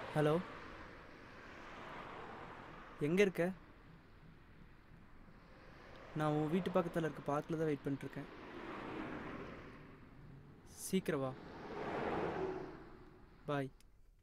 hello எங்கே இருக்க நான் உன் வீட்டு பக்கத்தில் இருக்க பார்க்கில் தான் வெயிட் பண்ணிட்டுருக்கேன் சீக்கிரம் வா பாய்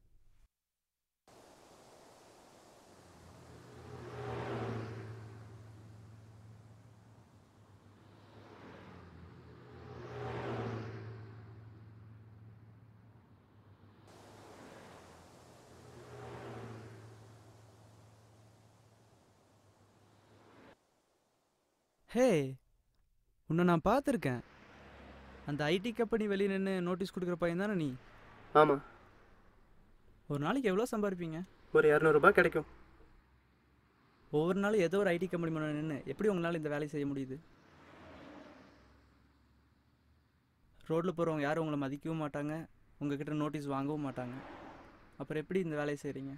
ஹே உன்னை நான் பார்த்துருக்கேன் அந்த ஐடி கம்பெனி வெளியே நின்று நோட்டீஸ் கொடுக்குற பையன் தானே நீ ஆமாம் ஒரு நாளைக்கு எவ்வளோ சம்பாதிப்பீங்க ஒரு இரநூறுபா கிடைக்கும் ஒவ்வொரு நாளும் ஏதோ ஒரு ஐடி கம்பெனி முன்னாடி நின்று எப்படி உங்களால் இந்த வேலையை செய்ய முடியுது ரோட்டில் போகிறவங்க யாரும் உங்களை மதிக்கவும் மாட்டாங்க உங்ககிட்ட நோட்டீஸ் வாங்கவும் மாட்டாங்க அப்புறம் எப்படி இந்த வேலையை செய்கிறீங்க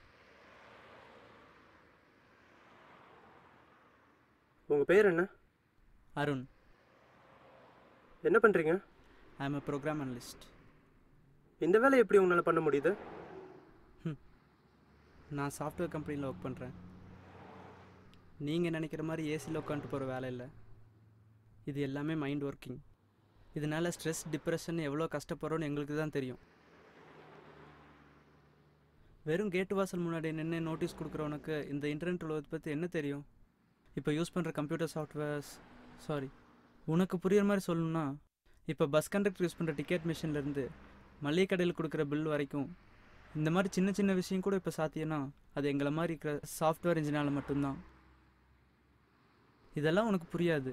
உங்கள் பேர் என்ன அருண் என்ன பண்ணுறீங்க I am a program analyst இந்த வேலை எப்படி உங்களால் பண்ண முடியுது நான் சாஃப்ட்வேர் கம்பெனியில் ஒர்க் பண்ணுறேன் நீங்கள் நினைக்கிற மாதிரி ஏசியில் உட்காந்துட்டு போகிற வேலை இல்லை இது எல்லாமே மைண்ட் ஒர்க்கிங் இதனால் ஸ்ட்ரெஸ் டிப்ரெஷன் எவ்வளோ கஷ்டப்படுறோன்னு எங்களுக்கு தான் தெரியும் வெறும் கேட்டு வாசல் முன்னாடி நின்று நோட்டீஸ் கொடுக்குறவனுக்கு இந்த இன்டர்நெட் உலகத்தை பற்றி என்ன தெரியும் இப்போ யூஸ் பண்ணுற கம்ப்யூட்டர் சாஃப்ட்வேர்ஸ் சாரி உனக்கு புரியுற மாதிரி சொல்லணும்னா இப்போ பஸ் கண்டக்டர் யூஸ் பண்ணுற டிக்கெட் மிஷின்லேருந்து மளிகை கடையில் கொடுக்குற பில் வரைக்கும் இந்த மாதிரி சின்ன சின்ன விஷயம் கூட இப்போ சாத்தியம்னா அது எங்களை மாதிரி இருக்கிற சாஃப்ட்வேர் இன்ஜினால் மட்டும்தான் இதெல்லாம் உனக்கு புரியாது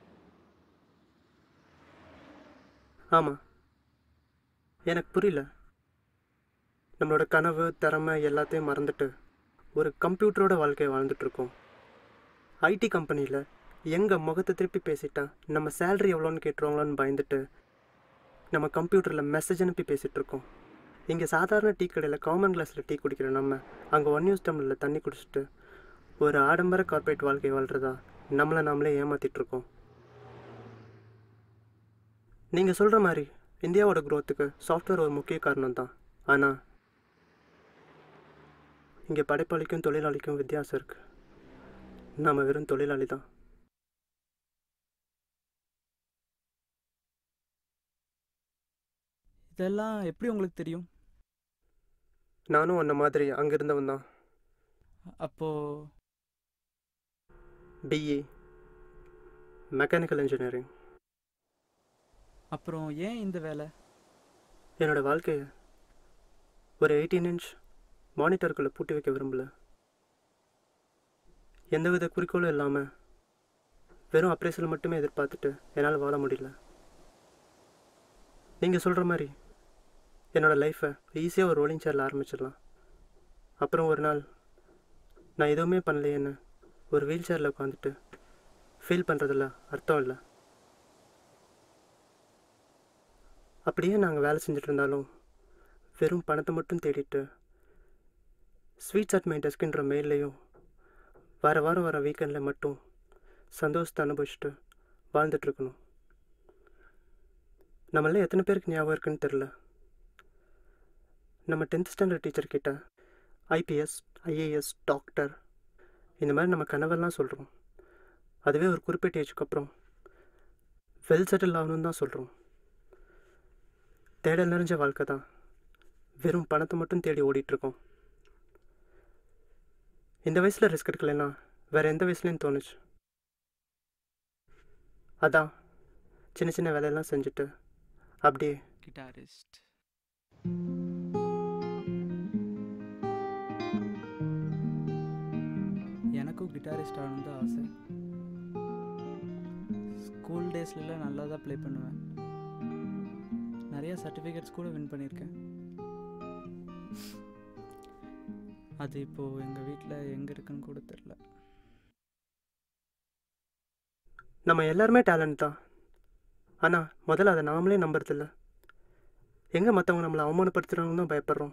ஆமாம் எனக்கு புரியல நம்மளோட கனவு திறமை எல்லாத்தையும் மறந்துட்டு ஒரு கம்ப்யூட்டரோட வாழ்க்கையை வாழ்ந்துட்டு இருக்கோம் ஐடி கம்பெனியில் எங்கள் முகத்தை திருப்பி பேசிட்டா நம்ம சேலரி எவ்வளோன்னு கேட்டுருவாங்களோன்னு பயந்துட்டு நம்ம கம்ப்யூட்டரில் மெசேஜ் அனுப்பி பேசிகிட்டு இருக்கோம் இங்கே சாதாரண டீ கடையில் காமன் கிளாஸில் டீ குடிக்கிற நம்ம அங்கே ஒன் யூஸ் டம்ளரில் தண்ணி குடிச்சிட்டு ஒரு ஆடம்பர கார்ப்பரேட் வாழ்க்கை வாழ்கிறதா நம்மளை நாமளே ஏமாத்திட்டு இருக்கோம் நீங்கள் சொல்கிற மாதிரி இந்தியாவோட growth-க்கு சாஃப்ட்வேர் ஒரு முக்கிய காரணம் தான் ஆனால் இங்கே படைப்பாளிக்கும் தொழிலாளிக்கும் வித்தியாசம் இருக்குது நாம் வெறும் தொழிலாளி தான் இதெல்லாம் எப்படி உங்களுக்கு தெரியும் நானும் அந்த மாதிரி அங்கே இருந்தவன் தான் அப்போது பிஇ மெக்கானிக்கல் இன்ஜினியரிங் அப்புறம் ஏன் இந்த வேலை என்னோட வாழ்க்கையை ஒரு எயிட்டீன் இன்ச் மானிட்டருக்குள்ளே பூட்டி வைக்க விரும்பல எந்தவித குறிக்கோளும் இல்லாமல் வெறும் அப்ரேசல் மட்டுமே எதிர்பார்த்துட்டு என்னால் வாழ முடியல நீங்கள் சொல்கிற மாதிரி என்னோட லைஃப்பை ஈஸியாக ஒரு ரோலிங் சேரில் ஆரம்பிச்சிடலாம் அப்புறம் ஒரு நாள் நான் எதுவுமே பண்ணலையேன்னு ஒரு வீல் சேரில் உட்காந்துட்டு ஃபீல் பண்ணுறதில்ல அர்த்தம் இல்லை அப்படியே நாங்கள் வேலை செஞ்சுட்டு இருந்தாலும் வெறும் பணத்தை மட்டும் தேடிட்டு ஸ்வீட்ஸ் அட் மை டெஸ்க்ன்ற மெயில்லையும் வார வாரம் வர வீக்கெண்டில் மட்டும் சந்தோஷத்தை அனுபவிச்சுட்டு வாழ்ந்துட்டுருக்கணும் நம்மள எத்தனை பேருக்கு ஞாபகம் இருக்குன்னு தெரில நம்ம டென்த் ஸ்டாண்டர்ட் டீச்சர் கிட்ட ஐபிஎஸ் ஐஏஎஸ் டாக்டர் இந்த மாதிரி நம்ம கனவெல்லாம் சொல்கிறோம் அதுவே ஒரு குறிப்பிட்ட ஏஜுக்கு அப்புறம் வெல் செட்டில் ஆகணும்னு தான் சொல்கிறோம் தேடல் நிறைஞ்ச வாழ்க்கை தான் வெறும் பணத்தை மட்டும் தேடி ஓடிட்டுருக்கோம் இந்த வயசில் ரிஸ்க் எடுக்கலைன்னா வேறு எந்த வயசுலேயும் தோணுச்சு அதான் சின்ன சின்ன வேலையெல்லாம் செஞ்சுட்டு அப்படியே கிட்டாரிஸ்ட் எனக்கும் கிட்டாரிஸ்ட் ஆகணும் தான் ஆசை ஸ்கூல் டேஸ்லலாம் நல்லா தான் ப்ளே பண்ணுவேன் நிறைய சர்டிஃபிகேட்ஸ் கூட வின் பண்ணியிருக்கேன் அது இப்போது எங்கள் வீட்டில் எங்கே இருக்குன்னு கூட தெரில நம்ம எல்லாருமே டேலண்ட் தான் ஆனால் முதல்ல அதை நாமளே நம்புறதில்ல எங்கே மற்றவங்க நம்மளை அவமானப்படுத்துகிறாங்கன்னு தான் பயப்படுறோம்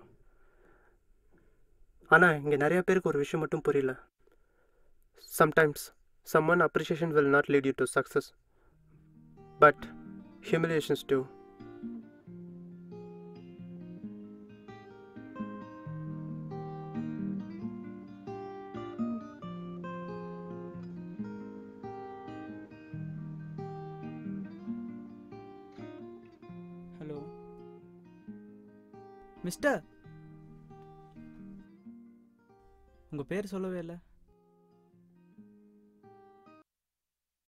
ஆனால் இங்கே நிறைய பேருக்கு ஒரு விஷயம் மட்டும் புரியல sometimes common appreciation will not lead you to success but humiliations do mister உங்கள் பேர் சொல்லவே இல்லை